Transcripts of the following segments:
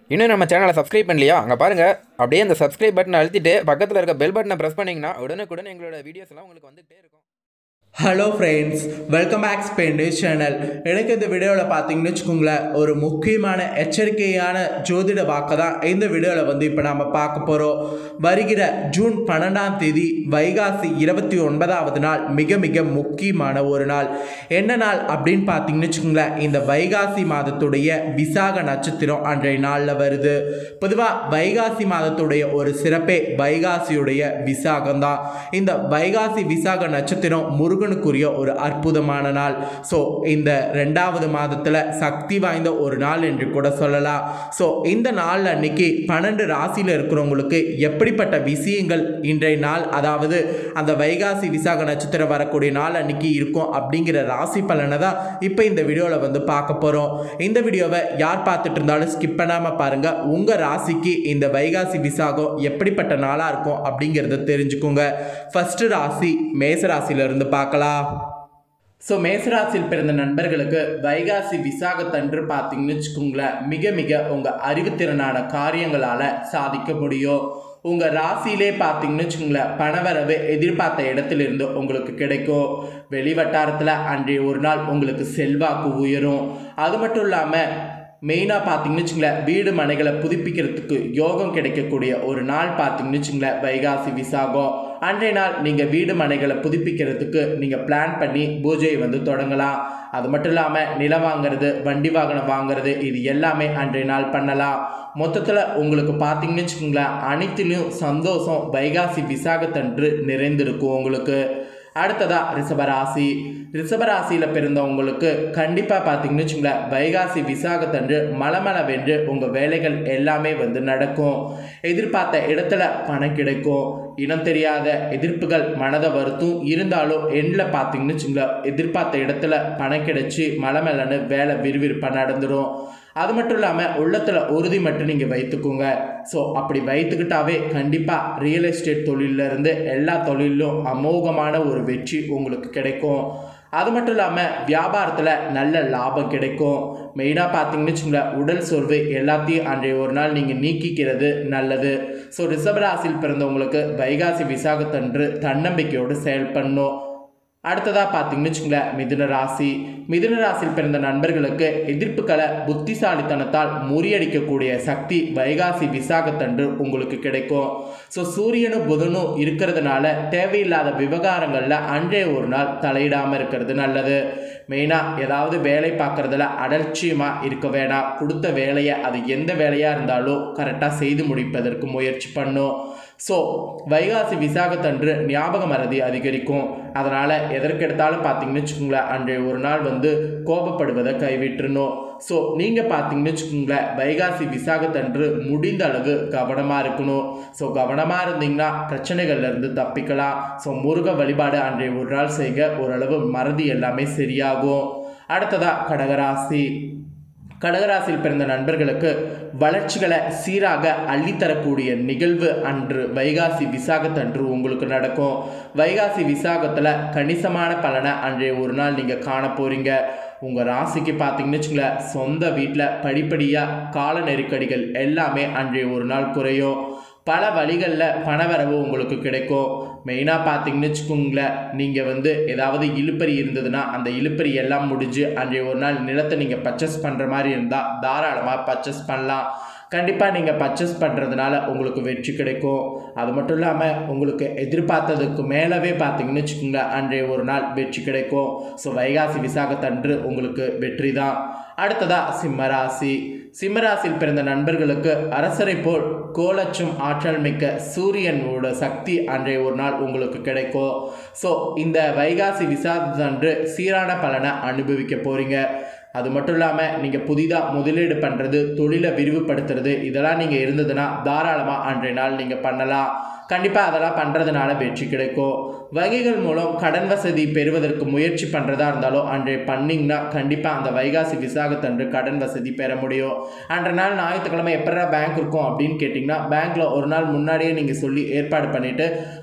இன்னும் நம்ம சேனலை சப்ஸ்கிரைப் பண்ணலையா அங்கே பாருங்கள் அப்படியே அந்த சப்ஸ்கிரைப் பட்டனை அழுத்திட்டு பக்கத்தில் இருக்க பெல் பட்டனை ப்ரெஸ் பண்ணிங்கன்னா உடனுக்குடன் எங்களோட வீடியோஸ் எல்லாம் உங்களுக்கு வந்துகிட்டே இருக்கும் hello friends welcome back spend channel எனக்கு இந்த வீடியோவில் பார்த்தீங்கன்னு வச்சுக்கோங்களேன் ஒரு முக்கியமான எச்சரிக்கையான ஜோதிட வாக்கை தான் இந்த வீடியோவில் வந்து இப்போ நாம் பார்க்க போகிறோம் வருகிற ஜூன் பன்னெண்டாம் தேதி வைகாசி இருபத்தி ஒன்பதாவது நாள் மிக மிக முக்கியமான ஒரு நாள் என்ன நாள் அப்படின்னு பார்த்தீங்கன்னு வச்சுக்கோங்களேன் இந்த வைகாசி மாதத்துடைய விசாக நட்சத்திரம் அன்றைய நாளில் வருது பொதுவாக வைகாசி மாதத்துடைய ஒரு சிறப்பே வைகாசியுடைய விசாகம் தான் இந்த வைகாசி விசாக நட்சத்திரம் முருகனுக்குரிய ஒரு அற்புதமான நாள் ஸோ இந்த ரெண்டாவது மாதத்தில் சக்தி வாய்ந்த ஒரு நாள் என்று கூட சொல்லலாம் ஸோ இந்த நாள் அன்னைக்கு பன்னெண்டு ராசியில் இருக்கிறவங்களுக்கு எப்படிப்பட்ட விஷயங்கள் இன்றைய நாள் அதாவது அந்த வைகாசி விசாக நட்சத்திரம் வரக்கூடிய நாள் அன்னைக்கு இருக்கும் அப்படிங்கிற ராசி பலனை தான் இப்போ இந்த வீடியோவில் வந்து பார்க்க போகிறோம் இந்த வீடியோவை யார் பார்த்துட்டு இருந்தாலும் ஸ்கிப் பண்ணாமல் பாருங்கள் உங்கள் ராசிக்கு இந்த வைகாசி விசாகம் எப்படிப்பட்ட நாளாக இருக்கும் அப்படிங்கிறத தெரிஞ்சுக்கோங்க ஃபஸ்ட்டு ராசி மேச ராசியிலிருந்து பார்க்கலாம் ஸோ மேசராசியில் பிறந்த நண்பர்களுக்கு வைகாசி விசாகத்தன்று பார்த்தீங்கன்னு வச்சுக்கோங்களேன் மிக மிக உங்கள் அறிவுத்திறனான காரியங்களால் சாதிக்க முடியும் உங்கள் ராசியிலே பார்த்தீங்கன்னு வச்சுக்கோங்களேன் பணவரவு எதிர்பார்த்த இடத்திலிருந்து உங்களுக்கு கிடைக்கும் வெளி வட்டாரத்தில் அன்றைய ஒரு நாள் உங்களுக்கு செல்வாக்கு உயரும் அது மட்டும் இல்லாமல் மெயினாக பார்த்தீங்கன்னு வச்சுங்களேன் வீடு மனைகளை புதுப்பிக்கிறதுக்கு யோகம் கிடைக்கக்கூடிய ஒரு நாள் பார்த்தீங்கன்னு வச்சுங்களேன் வைகாசி விசாகம் அன்றைய நாள் நீங்கள் வீடு மனைகளை புதுப்பிக்கிறதுக்கு நீங்கள் பிளான் பண்ணி பூஜையை வந்து தொடங்கலாம் அது மட்டும் இல்லாமல் நிலம் வாங்குறது வண்டி வாகனம் வாங்குறது இது எல்லாமே அன்றைய நாள் பண்ணலாம் மொத்தத்தில் உங்களுக்கு பார்த்தீங்கன்னு வச்சுக்கோங்களேன் அனைத்திலையும் சந்தோஷம் வைகாசி விசாகத்தன்று நிறைந்திருக்கும் உங்களுக்கு அடுத்ததா ரிஷபராசி ரிஷபராசியில் பிறந்தவங்களுக்கு கண்டிப்பாக பார்த்தீங்கன்னு வச்சுங்களேன் வைகாசி விசாகத்தன்று மலமளவென்று உங்கள் வேலைகள் எல்லாமே வந்து நடக்கும் எதிர்பார்த்த இடத்துல பணம் கிடைக்கும் இனம் தெரியாத எதிர்ப்புகள் மனதை வருத்தும் இருந்தாலும் எண்ணில் பார்த்தீங்கன்னு வச்சுங்களேன் எதிர்பார்த்த இடத்துல பணம் கிடைச்சி மலமலன்னு வேலை விறுவிறுப்பாக நடந்துடும் அது மட்டும் இல்லாமல் உள்ளத்தில் உறுதி மட்டும் நீங்கள் வைத்துக்கோங்க ஸோ அப்படி வைத்துக்கிட்டாவே கண்டிப்பாக ரியல் எஸ்டேட் தொழிலிருந்து எல்லா தொழிலும் அமோகமான ஒரு வெற்றி உங்களுக்கு கிடைக்கும் அது மட்டும் இல்லாமல் வியாபாரத்தில் நல்ல லாபம் கிடைக்கும் மெயினாக பார்த்தீங்கன்னு வச்சுங்களேன் உடல் சோர்வு எல்லாத்தையும் அன்றைய ஒரு நாள் நீங்கள் நீக்கிக்கிறது நல்லது ஸோ ரிஷபராசியில் பிறந்தவங்களுக்கு வைகாசி விசாகத்தன்று தன்னம்பிக்கையோடு செயல்படணும் அடுத்ததாக பார்த்தீங்கன்னு வச்சுங்களேன் மிதுன ராசி மிதுன ராசியில் பிறந்த நண்பர்களுக்கு எதிர்ப்புகளை புத்திசாலித்தனத்தால் முறியடிக்கக்கூடிய சக்தி வைகாசி விசாகத்தன்று உங்களுக்கு கிடைக்கும் ஸோ சூரியனும் புதனும் இருக்கிறதுனால தேவையில்லாத விவகாரங்களில் அன்றைய ஒரு நாள் தலையிடாமல் இருக்கிறது நல்லது மெயினாக ஏதாவது வேலை பார்க்குறதுல அலட்சியமாக இருக்க வேணாம் கொடுத்த வேலையை அது எந்த வேலையாக இருந்தாலும் கரெக்டாக செய்து முடிப்பதற்கு முயற்சி பண்ணும் ஸோ வைகாசி விசாகத்தன்று ஞாபக மறதி அதிகரிக்கும் அதனால் எதற்கெடுத்தாலும் பார்த்தீங்கன்னு வச்சுக்கோங்களேன் அன்றைய ஒரு நாள் வந்து கோபப்படுவதை கைவிட்டுறணும் ஸோ நீங்கள் பார்த்தீங்கன்னு வச்சுக்கோங்களேன் வைகாசி விசாகத்தன்று முடிந்த அளவு கவனமாக இருக்கணும் ஸோ கவனமாக இருந்தீங்கன்னா பிரச்சனைகள்லேருந்து தப்பிக்கலாம் ஸோ முருக வழிபாடு அன்றைய ஒரு நாள் செய்க ஓரளவு மறதி எல்லாமே சரியாகும் அடுத்ததாக கடகராசி கடகராசியில் பிறந்த நண்பர்களுக்கு வளர்ச்சிகளை சீராக அள்ளித்தரக்கூடிய நிகழ்வு அன்று வைகாசி விசாகத்தன்று உங்களுக்கு நடக்கும் வைகாசி விசாகத்தில் கணிசமான பலனை அன்றைய ஒரு நாள் நீங்கள் காண போகிறீங்க உங்கள் ராசிக்கு பார்த்தீங்கன்னு வச்சுங்களேன் சொந்த வீட்டில் படிப்படியாக கால நெருக்கடிகள் எல்லாமே அன்றைய ஒரு நாள் குறையும் பல வழிகளில் பணவரவு உங்களுக்கு கிடைக்கும் மெயினாக பார்த்தீங்கன்னு வச்சுக்கோங்களேன் நீங்கள் வந்து ஏதாவது இழுப்பறி இருந்ததுன்னா அந்த இழுப்பறி எல்லாம் முடிஞ்சு அன்றைய ஒரு நாள் நிலத்தை நீங்கள் பர்ச்சேஸ் பண்ணுற மாதிரி இருந்தால் தாராளமாக பர்ச்சேஸ் பண்ணலாம் கண்டிப்பாக நீங்கள் பர்ச்சேஸ் பண்ணுறதுனால உங்களுக்கு வெற்றி கிடைக்கும் அது மட்டும் இல்லாமல் உங்களுக்கு எதிர்பார்த்ததுக்கு மேலவே பார்த்தீங்கன்னு வச்சுக்கோங்களேன் அன்றைய ஒரு நாள் வெற்றி கிடைக்கும் ஸோ வைகாசி விசாகத்தன்று உங்களுக்கு வெற்றி தான் அடுத்ததாக சிம்மராசி சிம்மராசியில் பிறந்த நண்பர்களுக்கு அரசரை போல் கோலச்சும் ஆற்றல் மிக்க சூரியனோட சக்தி அன்றைய ஒரு நாள் உங்களுக்கு கிடைக்கும் ஸோ இந்த வைகாசி விசாதன்று சீரான பலனை அனுபவிக்க போகிறீங்க அது மட்டும் இல்லாமல் நீங்கள் புதிதாக முதலீடு பண்ணுறது தொழிலை விரிவுபடுத்துறது இதெல்லாம் நீங்கள் இருந்ததுன்னா தாராளமாக அன்றைய நாள் நீங்கள் பண்ணலாம் கண்டிப்பாக அதெல்லாம் பண்ணுறதுனால வெற்றி கிடைக்கும் வங்கிகள் மூலம் கடன் வசதி பெறுவதற்கு முயற்சி பண்ணுறதா இருந்தாலும் அன்றைய பண்ணிங்கன்னா கண்டிப்பாக அந்த வைகாசி விசாகத்தன்று கடன் வசதி பெற முடியும் அன்றைய நாள் ஞாயிற்றுக்கிழமை எப்படா பேங்க் இருக்கும் அப்படின்னு கேட்டிங்கன்னா பேங்க்கில் ஒரு நாள் முன்னாடியே நீங்கள் சொல்லி ஏற்பாடு பண்ணிவிட்டு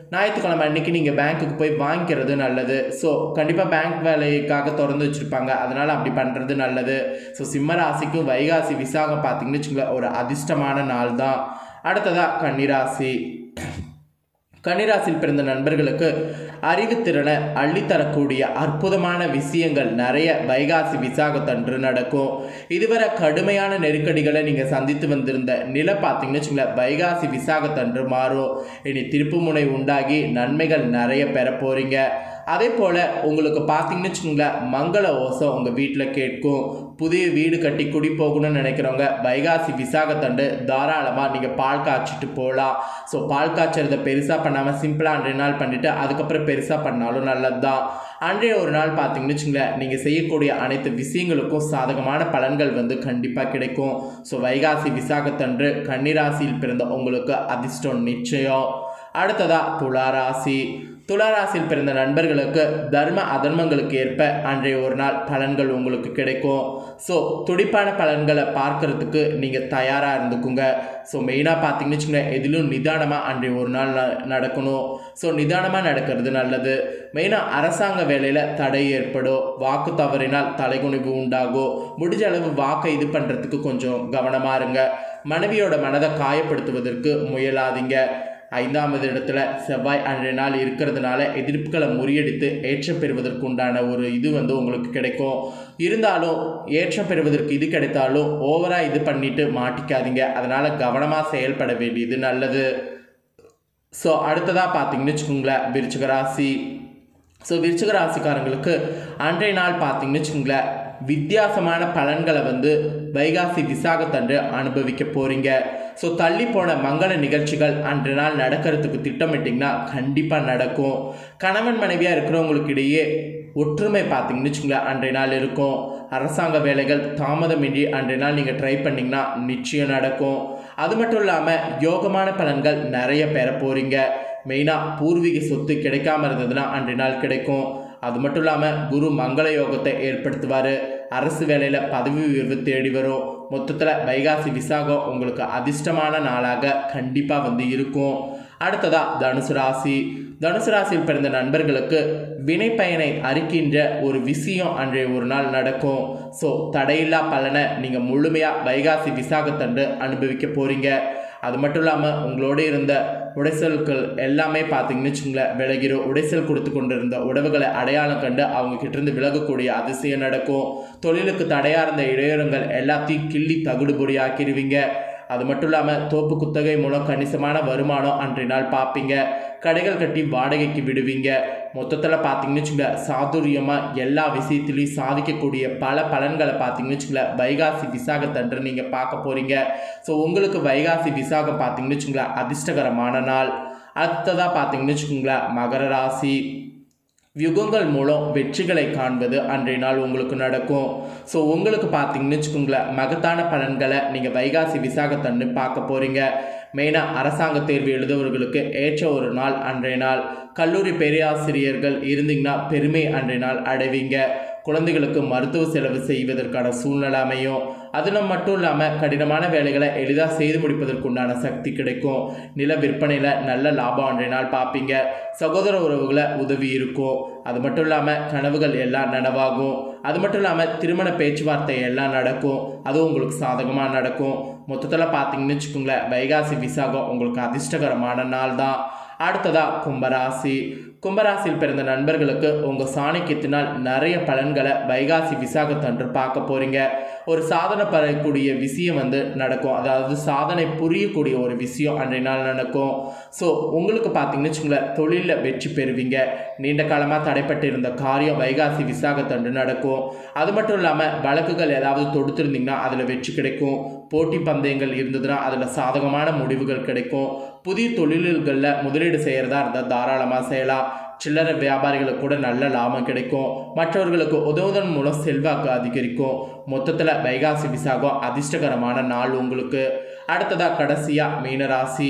ஞாயிற்றுக்கிழமை அன்னைக்கு நீங்கள் பேங்க்குக்கு போய் வாங்கிக்கிறது நல்லது ஸோ கண்டிப்பாக பேங்க் வேலைக்காக திறந்து வச்சுருப்பாங்க அதனால் அப்படி பண்ணுறது நல்லது ஸோ சிம்ம ராசிக்கும் வைகாசி விசாகம் பார்த்தீங்கன்னு வச்சுக்கோங்களேன் ஒரு அதிர்ஷ்டமான நாள் தான் அடுத்ததாக கன்னிராசி கன்னிராசியில் பிறந்த நண்பர்களுக்கு அறிவுத்திறனை அள்ளித்தரக்கூடிய அற்புதமான விஷயங்கள் நிறைய வைகாசி விசாகத்தன்று நடக்கும் இதுவரை கடுமையான நெருக்கடிகளை நீங்கள் சந்தித்து வந்திருந்த நிலை பார்த்தீங்கன்னு வச்சுங்களேன் வைகாசி விசாகத்தன்று மாறும் இனி திருப்புமுனை உண்டாகி நன்மைகள் நிறைய பெற போகிறீங்க அதே போல் உங்களுக்கு பார்த்தீங்கன்னு வச்சுக்கோங்களேன் மங்கள ஓசம் உங்கள் வீட்டில் கேட்கும் புதிய வீடு கட்டி குடி போகணும்னு நினைக்கிறவங்க வைகாசி விசாகத்தண்டு தாராளமாக நீங்கள் பால் காய்ச்சிட்டு போகலாம் ஸோ பால் காய்ச்சறதை பெருசாக பண்ணாமல் சிம்பிளாக அன்றைய நாள் பண்ணிவிட்டு அதுக்கப்புறம் பெருசாக பண்ணாலும் நல்லது தான் அன்றைய ஒரு நாள் பார்த்தீங்கன்னு வச்சுங்களேன் நீங்கள் செய்யக்கூடிய அனைத்து விஷயங்களுக்கும் சாதகமான பலன்கள் வந்து கண்டிப்பாக கிடைக்கும் ஸோ வைகாசி விசாகத்தன்று கன்னிராசியில் பிறந்த உங்களுக்கு அதிர்ஷ்டம் நிச்சயம் அடுத்ததா துளாராசி துளாராசியில் பிறந்த நண்பர்களுக்கு தர்ம அதர்மங்களுக்கு ஏற்ப அன்றைய ஒரு நாள் பலன்கள் உங்களுக்கு கிடைக்கும் ஸோ துடிப்பான பலன்களை பார்க்கறதுக்கு நீங்கள் தயாராக இருந்துக்குங்க ஸோ மெயினாக பார்த்தீங்கன்னு வச்சுக்கோங்க எதிலும் நிதானமாக அன்றைய ஒரு நாள் ந- நடக்கணும் ஸோ நிதானமாக நடக்கிறது நல்லது மெயினாக அரசாங்க வேலையில் தடை ஏற்படும் வாக்கு தவறினால் தலைகுனிவு உண்டாகும் முடிஞ்ச அளவு வாக்கை இது பண்ணுறதுக்கு கொஞ்சம் கவனமாக இருங்க மனைவியோட மனதை காயப்படுத்துவதற்கு முயலாதீங்க ஐந்தாவது இடத்துல செவ்வாய் அன்றைய நாள் இருக்கிறதுனால எதிர்ப்புகளை முறியடித்து ஏற்றம் பெறுவதற்கு உண்டான ஒரு இது வந்து உங்களுக்கு கிடைக்கும் இருந்தாலும் ஏற்றம் பெறுவதற்கு இது கிடைத்தாலும் ஓவராக இது பண்ணிட்டு மாட்டிக்காதீங்க அதனால் கவனமாக செயல்பட வேண்டியது நல்லது ஸோ அடுத்ததாக பார்த்தீங்கன்னு வச்சுக்கோங்களேன் விருச்சிக ராசி ஸோ விருச்சிக ராசிக்காரங்களுக்கு அன்றைய நாள் பார்த்தீங்கன்னு வச்சுக்கோங்களேன் வித்தியாசமான பலன்களை வந்து வைகாசி விசாகத்தன்று அனுபவிக்க போகிறீங்க ஸோ தள்ளி போன மங்கள நிகழ்ச்சிகள் அன்றைய நாள் நடக்கிறதுக்கு திட்டமிட்டிங்கன்னா கண்டிப்பாக நடக்கும் கணவன் மனைவியாக இருக்கிறவங்களுக்கு இடையே ஒற்றுமை பார்த்தீங்கன்னு வச்சுக்கோங்களேன் அன்றைய நாள் இருக்கும் அரசாங்க வேலைகள் தாமதமின்றி அன்றைய நாள் நீங்கள் ட்ரை பண்ணிங்கன்னா நிச்சயம் நடக்கும் அது மட்டும் இல்லாமல் யோகமான பலன்கள் நிறைய பெற போகிறீங்க மெயினாக பூர்வீக சொத்து கிடைக்காம இருந்ததுன்னா அன்றைய நாள் கிடைக்கும் அது மட்டும் இல்லாமல் குரு மங்கள யோகத்தை ஏற்படுத்துவார் அரசு வேலையில் பதவி உயர்வு தேடி வரும் மொத்தத்தில் வைகாசி விசாகம் உங்களுக்கு அதிர்ஷ்டமான நாளாக கண்டிப்பாக வந்து இருக்கும் அடுத்ததா தனுசு ராசி தனுசு ராசியில் பிறந்த நண்பர்களுக்கு வினை பயனை அறிக்கின்ற ஒரு விஷயம் அன்றைய ஒரு நாள் நடக்கும் ஸோ தடையில்லா பலனை நீங்கள் முழுமையாக வைகாசி விசாகத்தன்று அனுபவிக்க போகிறீங்க அது மட்டும் இல்லாமல் உங்களோட இருந்த உடைசல்கள் எல்லாமே பார்த்தீங்கன்னு வச்சுங்களேன் விலகிரும் உடைசல் கொடுத்து கொண்டு இருந்த உறவுகளை அடையாளம் கண்டு அவங்க கிட்ட இருந்து விலகக்கூடிய அதிசயம் நடக்கும் தொழிலுக்கு தடையாக இருந்த இடையூறுங்கள் எல்லாத்தையும் கிள்ளி தகுடுபொடி ஆக்கிடுவீங்க அது மட்டும் இல்லாமல் தோப்பு குத்தகை மூலம் கணிசமான வருமானம் அன்றைய நாள் பார்ப்பீங்க கடைகள் கட்டி வாடகைக்கு விடுவீங்க மொத்தத்தில் பார்த்தீங்கன்னு வச்சுங்க சாதுரியமாக எல்லா விஷயத்துலையும் சாதிக்கக்கூடிய பல பலன்களை பார்த்தீங்கன்னு வச்சுங்களேன் வைகாசி விசாகத்தன்று நீங்கள் பார்க்க போகிறீங்க ஸோ உங்களுக்கு வைகாசி விசாகம் பார்த்தீங்கன்னு வச்சுங்களேன் அதிர்ஷ்டகரமான நாள் அடுத்ததாக பார்த்தீங்கன்னு வச்சுக்கோங்களேன் மகர ராசி யுகங்கள் மூலம் வெற்றிகளை காண்பது அன்றைய நாள் உங்களுக்கு நடக்கும் ஸோ உங்களுக்கு பார்த்தீங்கன்னு வச்சுக்கோங்களேன் மகத்தான பலன்களை நீங்கள் வைகாசி விசாகத்தன்று பார்க்க போகிறீங்க மெயினாக அரசாங்க தேர்வு எழுதுவவர்களுக்கு ஏற்ற ஒரு நாள் அன்றைய நாள் கல்லூரி பேராசிரியர்கள் இருந்தீங்கன்னா பெருமை அன்றைய நாள் அடைவீங்க குழந்தைகளுக்கு மருத்துவ செலவு செய்வதற்கான சூழ்நிலை அமையும் அதில் மட்டும் இல்லாமல் கடினமான வேலைகளை எளிதாக செய்து முடிப்பதற்குண்டான சக்தி கிடைக்கும் நில விற்பனையில் நல்ல லாபம் அன்றைய நாள் பார்ப்பீங்க சகோதர உறவுகளை உதவி இருக்கும் அது மட்டும் இல்லாமல் கனவுகள் எல்லாம் நனவாகும் அது மட்டும் இல்லாமல் திருமண பேச்சுவார்த்தை எல்லாம் நடக்கும் அதுவும் உங்களுக்கு சாதகமாக நடக்கும் மொத்தத்தில் பார்த்தீங்கன்னு வச்சுக்கோங்களேன் வைகாசி விசாகம் உங்களுக்கு அதிர்ஷ்டகரமான நாள் தான் அடுத்ததா கும்பராசி கும்பராசியில் பிறந்த நண்பர்களுக்கு உங்கள் சாணக்கியத்தினால் நிறைய பலன்களை வைகாசி விசாகத்தன்று பார்க்க போகிறீங்க ஒரு சாதனை பெறக்கூடிய விஷயம் வந்து நடக்கும் அதாவது சாதனை புரியக்கூடிய ஒரு விஷயம் அன்றைய நாள் நடக்கும் ஸோ உங்களுக்கு பார்த்தீங்கன்னு வச்சுங்களேன் தொழிலில் வெற்றி பெறுவீங்க நீண்ட காலமாக தடைப்பட்டு இருந்த காரியம் வைகாசி விசாகத்தன்று நடக்கும் அது மட்டும் இல்லாமல் வழக்குகள் ஏதாவது தொடுத்திருந்தீங்கன்னா அதில் வெற்றி கிடைக்கும் போட்டி பந்தயங்கள் இருந்ததுன்னா அதில் சாதகமான முடிவுகள் கிடைக்கும் புதிய தொழில்களில் முதலீடு செய்கிறதா இருந்தால் தாராளமாக செய்யலாம் சில்லறை வியாபாரிகளுக்கு கூட நல்ல லாபம் கிடைக்கும் மற்றவர்களுக்கு உதவுவதன் மூலம் செல்வாக்கு அதிகரிக்கும் மொத்தத்தில் வைகாசி விசாகம் அதிர்ஷ்டகரமான நாள் உங்களுக்கு அடுத்ததாக கடைசியாக மீனராசி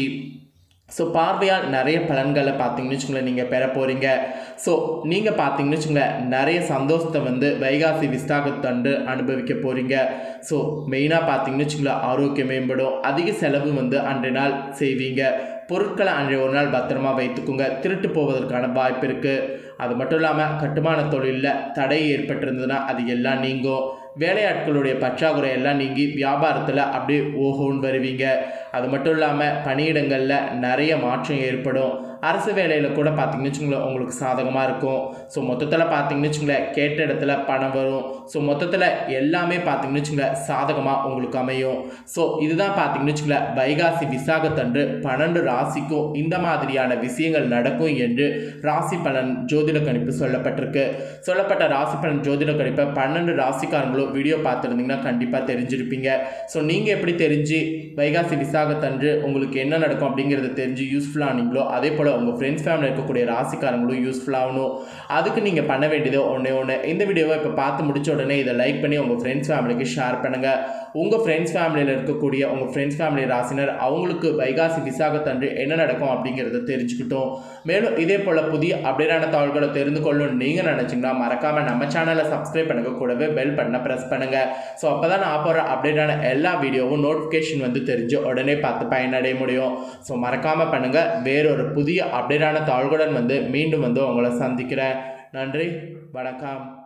ஸோ பார்வையால் நிறைய பலன்களை பார்த்தீங்கன்னு வச்சுங்களேன் நீங்கள் பெற போகிறீங்க ஸோ நீங்கள் பார்த்தீங்கன்னு வச்சுங்களேன் நிறைய சந்தோஷத்தை வந்து வைகாசி விசாகத்தன்று அனுபவிக்க போகிறீங்க ஸோ மெயினாக பார்த்தீங்கன்னு வச்சுங்களேன் ஆரோக்கியம் மேம்படும் அதிக செலவு வந்து அன்றைய நாள் செய்வீங்க பொருட்களை அன்றைய ஒரு நாள் பத்திரமா வைத்துக்குங்க திருட்டு போவதற்கான வாய்ப்பு இருக்குது அது மட்டும் இல்லாமல் கட்டுமான தொழிலில் தடை ஏற்பட்டிருந்ததுன்னா அது எல்லாம் நீங்கும் வேலையாட்களுடைய பற்றாக்குறை எல்லாம் நீங்கி வியாபாரத்தில் அப்படியே ஓஹோன்னு வருவீங்க அது மட்டும் இல்லாமல் பணியிடங்களில் நிறைய மாற்றம் ஏற்படும் அரசு வேலையில் கூட பார்த்தீங்கன்னு வச்சுங்களேன் உங்களுக்கு சாதகமாக இருக்கும் ஸோ மொத்தத்தில் பார்த்தீங்கன்னு வச்சுங்களேன் கேட்ட இடத்துல பணம் வரும் ஸோ மொத்தத்தில் எல்லாமே பார்த்தீங்கன்னு வச்சுங்களேன் சாதகமாக உங்களுக்கு அமையும் ஸோ இதுதான் பார்த்தீங்கன்னு வச்சுங்களேன் வைகாசி விசாகத்தன்று பன்னெண்டு ராசிக்கும் இந்த மாதிரியான விஷயங்கள் நடக்கும் என்று ராசி பலன் ஜோதிட கணிப்பு சொல்லப்பட்டிருக்கு சொல்லப்பட்ட ராசி பலன் ஜோதிட கணிப்பை பன்னெண்டு ராசிக்காரங்களும் வீடியோ பார்த்துருந்தீங்கன்னா கண்டிப்பாக தெரிஞ்சிருப்பீங்க ஸோ நீங்கள் எப்படி தெரிஞ்சு வைகாசி விசாகத்தன்று உங்களுக்கு என்ன நடக்கும் அப்படிங்கிறத தெரிஞ்சு யூஸ்ஃபுல்லானீங்களோ அதே போல் உங்கள் ஃப்ரெண்ட்ஸ் ஃபேமிலி இருக்கக்கூடிய ராசிக்காரங்களும் யூஸ்ஃபுல்லாகணும் அதுக்கு நீங்கள் பண்ண வேண்டியது ஒன்றே ஒன்று இந்த வீடியோவை இப்போ பார்த்து முடிச்ச உடனே இதை லைக் பண்ணி உங்கள் ஃப்ரெண்ட்ஸ் ஃபேமிலிக்கு ஷேர் பண்ணுங்கள் உங்கள் ஃப்ரெண்ட்ஸ் ஃபேமிலியில் இருக்கக்கூடிய உங்கள் ஃப்ரெண்ட்ஸ் ஃபேமிலி ராசினர் அவங்களுக்கு வைகாசி விசாகத்தன்று என்ன நடக்கும் அப்படிங்கிறத தெரிஞ்சுக்கிட்டோம் மேலும் இதே போல் புதிய அப்டேட்டான தகவல்களை தெரிந்து கொள்ளணும் நீங்கள் நினச்சிங்கன்னா மறக்காமல் நம்ம சேனலை சப்ஸ்கிரைப் பண்ணுங்க கூடவே பெல் பட்டனை ப்ரெஸ் பண்ணுங்கள் ஸோ அப்போ தான் நான் போகிற அப்டேட்டான எல்லா வீடியோவும் நோட்டிஃபிகேஷன் வந்து தெரிஞ்சு உடனே பார்த்து பயனடைய முடியும் ஸோ மறக்காமல் பண்ணுங்கள் வேறொரு புதிய அப்டேட்டான தகவல்களுடன் வந்து மீண்டும் வந்து உங்களை சந்திக்கிறேன் நன்றி வணக்கம்